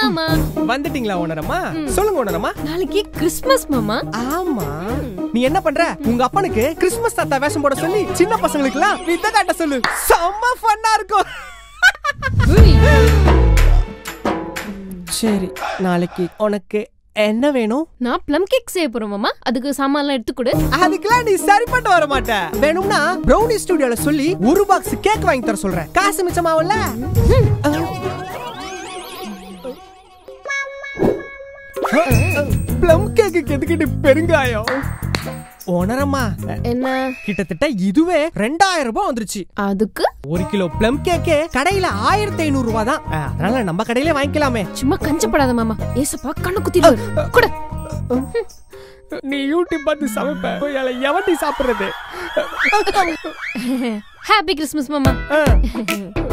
மாமா வந்துட்டீங்களா ஓனரம்மா சொல்லுங்க ஓனரம்மா நாளைக்கு கிறிஸ்மஸ் மாமா ஆமா நீ என்ன பண்ற உங்க அப்பனுக்கு கிறிஸ்மஸ் தாத்தா வேஷம் போட சொல்லி சின்ன பசங்களுக்கு எல்லாம் வித்த காட்ட சொல்லு செம்ம ஃபன்னா இருக்கும் சரி நாளைக்கு உனக்கு என்ன வேணும் நான் ப்ளம் கேக் செய்ய போறேன் மாமா அதுக்கு சாமான்லாம் எடுத்து கொடு அதுக்கெல்லாம் நீ சரிப்பட்டு வர மாட்ட வேணும்னா ப்ரௌனி ஸ்டுடியோல சொல்லி ஒரு பாக்ஸ் கேக் வாங்கி தர சொல்றேன் காசு மிச்சமாவல்ல ப்ளம் கேக்கு எதுக்கிட்டு பெருங்காயம் ஓனரம்மா என்ன கிட்டத்தட்ட இதுவே ரெண்டாயிரம் ரூபாய் வந்துருச்சு அதுக்கு ஒரு கிலோ ப்ளம் கேக்கே கடையில ஆயிரத்தி ஐநூறு ரூபாய் தான் அஹ், அதனால நம்ம கடையிலே வாங்கிக்கலாமே சும்மா கஞ்சப்படாத மாமா ஏசப்பா கண்ணு குத்திடுவாரு கூட நீ யூடியூப் பார்த்து சமைப்ப எவட்டி சாப்பிடுறது ஹாப்பி கிறிஸ்மஸ் மாமா அஹ்.